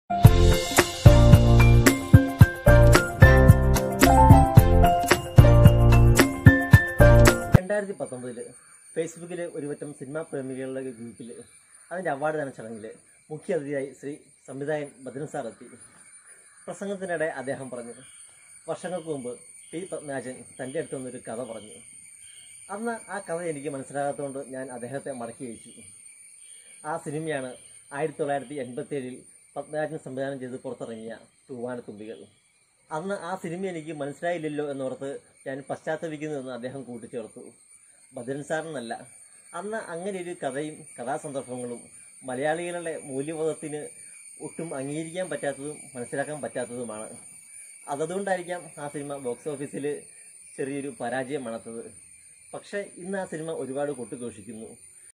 രണ്ടായിരത്തി പത്തൊമ്പതില് ഫേസ്ബുക്കിലെ ഒരുപറ്റം സിനിമാ പ്രേമികളുടെ ഗ്രൂപ്പിൽ അതിൻ്റെ അവാർഡ് ദാന ചടങ്ങിൽ മുഖ്യ അതിഥിയായി ശ്രീ സംവിധായകൻ ഭദ്രൻ സാർ എത്തി പ്രസംഗത്തിനിടെ അദ്ദേഹം പറഞ്ഞു വർഷങ്ങൾക്ക് മുമ്പ് ടി പത്മരാജൻ തൻ്റെ അടുത്ത് വന്നൊരു കഥ പറഞ്ഞു അന്ന് ആ കഥ എനിക്ക് മനസ്സിലാകാത്തതുകൊണ്ട് ഞാൻ അദ്ദേഹത്തെ മടക്കി അയച്ചു ആ സിനിമയാണ് ആയിരത്തി തൊള്ളായിരത്തി എൺപത്തി ഏഴിൽ പത്മരാജൻ സംവിധാനം ചെയ്ത് പുറത്തിറങ്ങിയ തൂവാനത്തുമ്പികൾ അന്ന് ആ സിനിമ എനിക്ക് മനസ്സിലായില്ലല്ലോ എന്നോർത്ത് ഞാൻ പശ്ചാത്തപിക്കുന്നുവെന്ന് അദ്ദേഹം കൂട്ടിച്ചേർത്തു ഭദ്രൻ സാറിനല്ല അന്ന് അങ്ങനെ ഒരു കഥയും കഥാസന്ദർഭങ്ങളും മലയാളികളുടെ മൂല്യബോധത്തിന് ഒട്ടും അംഗീകരിക്കാൻ പറ്റാത്തതും മനസ്സിലാക്കാൻ പറ്റാത്തതുമാണ് അതുകൊണ്ടായിരിക്കാം ആ സിനിമ ബോക്സ് ഓഫീസിൽ ചെറിയൊരു പരാജയം മണത്തത് പക്ഷേ ഇന്ന് ആ സിനിമ ഒരുപാട് കൊട്ടുഘോഷിക്കുന്നു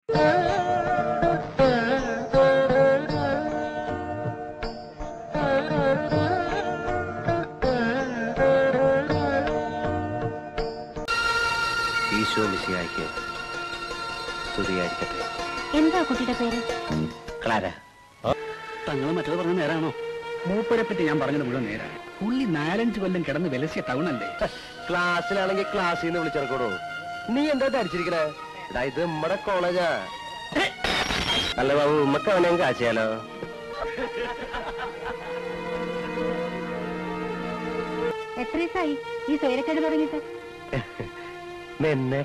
ഈശോ മിശിയായിക്ക് സ്തുതിയായിരിക്കട്ടെ എന്താ കുട്ടിയുടെ പേര് ക്ലാര തങ്ങൾ മറ്റത് പറഞ്ഞ നേരാണോ മൂപ്പരെ പറ്റി ഞാൻ പറഞ്ഞത് മുഴുവൻ നേരാണ് പുള്ളി നാലഞ്ച് കൊല്ലം കിടന്ന് വിലസിയ ടൗൺ അല്ലേ ക്ലാസ്സിലാണെങ്കിൽ ക്ലാസ്സിൽ നിന്ന് വിളിച്ചിറക്കോടോ നീ എന്താ ധരിച്ചിരിക്കണേ എടാ ഇത് നമ്മടെ കോളേജാ അല്ല ബാബു ഉമ്മക്ക് അവനെ കാച്ചിയാലോ എത്ര ദിവസമായി ഈ സ്വൈരക്കേട് തുടങ്ങിയിട്ട് നിന്നെ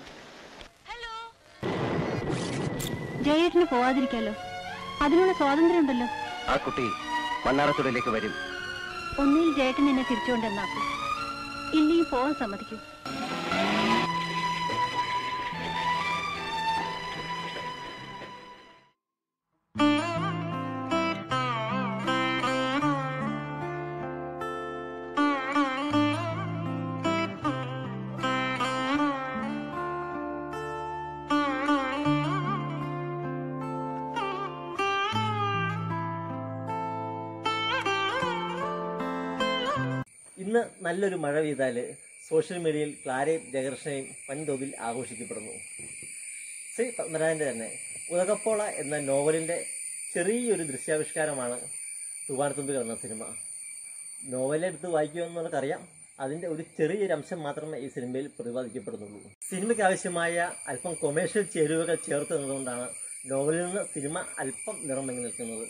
ജയേട്ടന് പോവാതിരിക്കാലോ അതിനുള്ള സ്വാതന്ത്ര്യം ഉണ്ടല്ലോ ആ കുട്ടി മണ്ണാറത്തുടയിലേക്ക് വരും ഒന്നിൽ ജയേട്ടൻ എന്നെ തിരിച്ചുകൊണ്ടെന്നാക്കും ഇല്ലെങ്കിൽ പോവാൻ സമ്മതിക്കും ഇന്ന് നല്ലൊരു മഴ പെയ്താൽ സോഷ്യൽ മീഡിയയിൽ ക്ലാരയും ജയകൃഷ്ണയും വൻതോതിൽ ആഘോഷിക്കപ്പെടുന്നു ശ്രീ പത്മരാജൻ്റെ തന്നെ ഉദകപ്പോള എന്ന നോവലിൻ്റെ ചെറിയൊരു ദൃശ്യാവിഷ്കാരമാണ് തൂവാനത്തുമ്പികൾ എന്ന സിനിമ നോവലെടുത്ത് വായിക്കുമെന്ന് നമുക്കറിയാം അതിൻ്റെ ഒരു ചെറിയൊരു അംശം മാത്രമേ ഈ സിനിമയിൽ പ്രതിപാദിക്കപ്പെടുന്നുള്ളൂ സിനിമയ്ക്ക് ആവശ്യമായ അല്പം കൊമേഴ്ഷ്യൽ ചേരുവകൾ ചേർത്ത് എന്നതുകൊണ്ടാണ് നോവലിൽ നിന്ന് സിനിമ അല്പം നിറമങ്ങി നിൽക്കുന്നത്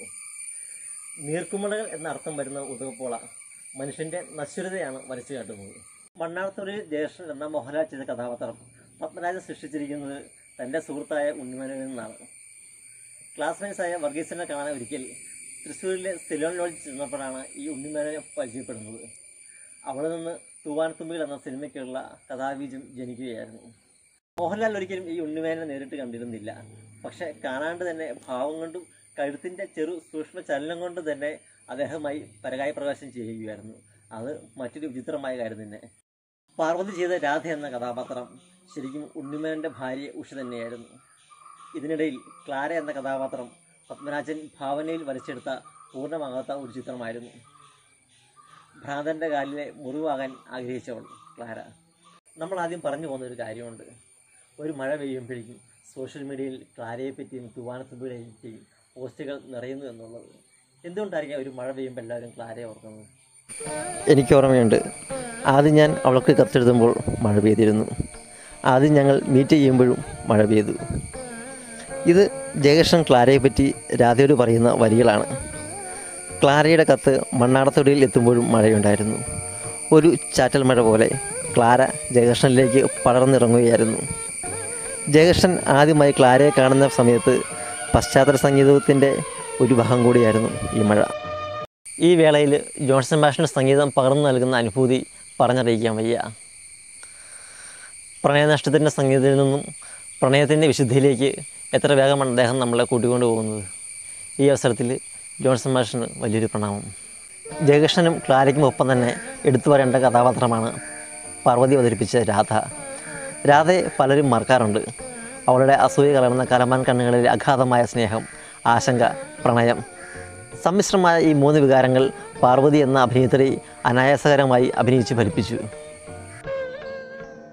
നീർക്കുമളകൾ എന്ന അർത്ഥം വരുന്ന ഉദകപ്പോള മനുഷ്യന്റെ നശ്വരതയാണ് വരച്ചു കാട്ടുന്നത് മണ്ണാർത്തുള്ളിൽ ജയകൃഷ്ണൻ എന്ന മോഹൻലാൽ ചെയ്ത കഥാപാത്രം പത്മരാജൻ സൃഷ്ടിച്ചിരിക്കുന്നത് തൻ്റെ സുഹൃത്തായ ഉണ്ണിമേനോനിൽ നിന്നാണ് ക്ലാസ്മേറ്റ്സായ വർഗീസിനെ കാണാൻ ഒരിക്കൽ തൃശ്ശൂരിലെ സിലോൺ ലോഡ്ജ് ചെന്നപ്പോഴാണ് ഈ ഉണ്ണിമേനോനെ പരിചയപ്പെടുന്നത് അവിടെ നിന്ന് തൂവാനത്തുമ്പികൾ എന്ന സിനിമയ്ക്കുള്ള കഥാബീജം ജനിക്കുകയായിരുന്നു മോഹൻലാൽ ഒരിക്കലും ഈ ഉണ്ണിമേനെ നേരിട്ട് കണ്ടിരുന്നില്ല പക്ഷെ കാണാണ്ട് തന്നെ ഭാവം കൊണ്ടും കഴുത്തിന്റെ ചെറു സൂക്ഷ്മ ചലനം കൊണ്ട് തന്നെ അദ്ദേഹമായി പരകായ പ്രകാശം ചെയ്യുകയായിരുന്നു അത് മറ്റൊരു വിചിത്രമായ കാര്യം തന്നെ പാർവതി ചെയ്ത രാധ എന്ന കഥാപാത്രം ശരിക്കും ഉണ്ണിമേനന്റെ ഭാര്യ ഉഷ തന്നെയായിരുന്നു ഇതിനിടയിൽ ക്ലാര എന്ന കഥാപാത്രം പത്മരാജൻ ഭാവനയിൽ വരച്ചെടുത്ത പൂർണ്ണമാകാത്ത ഒരു ചിത്രമായിരുന്നു ഭ്രാന്തന്റെ കാലിലെ മുറിവാകാൻ ആഗ്രഹിച്ചവൾ ക്ലാര നമ്മൾ ആദ്യം പറഞ്ഞു പോകുന്ന ഒരു കാര്യമുണ്ട് ഒരു മഴ പെയ്യുമ്പോഴേക്കും സോഷ്യൽ മീഡിയയിൽ ക്ലാരയെ പറ്റിയും തുവാനത്തുമ്പിളെ പറ്റിയും പോസ്റ്റുകൾ നിറയുന്നു എന്നുള്ളത് എന്തുകൊണ്ടായിരിക്കും ഒരു മഴ പെയ്യുമ്പോൾ എല്ലാവരും ക്ലാരയെ ഓർക്കുന്നത് എനിക്ക് ഓർമ്മയുണ്ട് ആദ്യം ഞാൻ അവൾക്ക് കത്തെഴുതുമ്പോൾ മഴ പെയ്തിരുന്നു ആദ്യം ഞങ്ങൾ മീറ്റ് ചെയ്യുമ്പോഴും മഴ പെയ്തു ഇത് ജയകൃഷ്ണൻ ക്ലാരയെ പറ്റി രാധയോട് പറയുന്ന വരികളാണ് ക്ലാരയുടെ കത്ത് മണ്ണാടത്തൊടിയിൽ എത്തുമ്പോഴും മഴയുണ്ടായിരുന്നു ഒരു ചാറ്റൽ മഴ പോലെ ക്ലാര ജയകൃഷ്ണനിലേക്ക് പടർന്നിറങ്ങുകയായിരുന്നു ജയകൃഷ്ണൻ ആദ്യമായി ക്ലാരയെ കാണുന്ന സമയത്ത് പശ്ചാത്തല സംഗീതത്തിൻ്റെ ഒരു ഭാഗം കൂടിയായിരുന്നു ഈ മഴ ഈ വേളയിൽ ജോൺസൺ ബാഷൻ്റെ സംഗീതം പകർന്നു നൽകുന്ന അനുഭൂതി പറഞ്ഞറിയിക്കാൻ വയ്യ പ്രണയനഷ്ടത്തിൻ്റെ സംഗീതത്തിൽ നിന്നും പ്രണയത്തിൻ്റെ വിശുദ്ധിയിലേക്ക് എത്ര വേഗമാണ് അദ്ദേഹം നമ്മളെ കൂട്ടിക്കൊണ്ടു പോകുന്നത് ഈ അവസരത്തിൽ ജോൺസൺ മാഷിന് വലിയൊരു പ്രണാമം ജയകൃഷ്ണനും ക്ലാരയ്ക്കും ഒപ്പം തന്നെ എടുത്തു പറയേണ്ട കഥാപാത്രമാണ് പാർവതി അവതരിപ്പിച്ച രാധ രാധയെ പലരും മറക്കാറുണ്ട് അവളുടെ അസൂയ കലർന്ന കലമാൻ കണ്ണുകളിലെ അഗാധമായ സ്നേഹം ആശങ്ക പ്രണയം സമ്മിശ്രമായ ഈ മൂന്ന് വികാരങ്ങൾ പാർവതി എന്ന അഭിനേത്രി അനായാസകരമായി അഭിനയിച്ച് ഫലിപ്പിച്ചു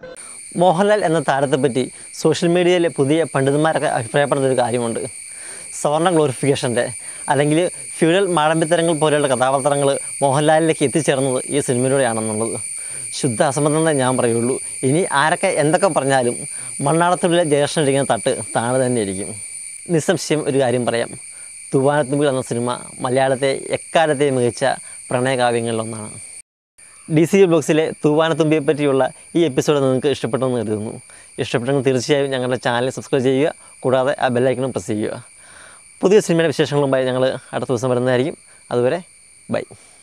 മോഹൻലാൽ എന്ന താരത്തെപ്പറ്റി സോഷ്യൽ മീഡിയയിലെ പുതിയ പണ്ഡിതന്മാരൊക്കെ അഭിപ്രായപ്പെടുന്ന ഒരു കാര്യമുണ്ട് സവർണ ഗ്ലോറിഫിക്കേഷൻ്റെ അല്ലെങ്കിൽ ഫ്യൂഡൽ മാടമ്പിത്തരങ്ങൾ പോലെയുള്ള കഥാപാത്രങ്ങൾ മോഹൻലാലിലേക്ക് എത്തിച്ചേർന്നത് ഈ സിനിമയിലൂടെയാണെന്നുള്ളത് ശുദ്ധ അസംബന്ധം തന്നെ ഞാൻ പറയുള്ളൂ ഇനി ആരൊക്കെ എന്തൊക്കെ പറഞ്ഞാലും മണ്ണാളത്തുള്ളിലെ ജയകൃഷ്ണൻ ഇരിക്കുന്ന തട്ട് താഴെ തന്നെ ഇരിക്കും നിസ്സംശയം ഒരു കാര്യം പറയാം തൂവാനത്തുമ്പിൽ എന്ന സിനിമ മലയാളത്തെ എക്കാലത്തെയും മികച്ച പ്രണയകാവ്യങ്ങളിലൊന്നാണ് ഡി സി ബ്ലോഗ്സിലെ തൂവാനത്തുമ്പിയെ പറ്റിയുള്ള ഈ എപ്പിസോഡ് നിങ്ങൾക്ക് ഇഷ്ടപ്പെട്ടെന്ന് കരുതുന്നു ഇഷ്ടപ്പെട്ടെങ്കിൽ തീർച്ചയായും ഞങ്ങളുടെ ചാനൽ സബ്സ്ക്രൈബ് ചെയ്യുക കൂടാതെ ആ ബെല്ലൈക്കണും പ്രസ് ചെയ്യുക പുതിയ സിനിമയുടെ വിശേഷങ്ങളുമായി ഞങ്ങൾ അടുത്ത ദിവസം വരുന്നതായിരിക്കും അതുവരെ ബൈ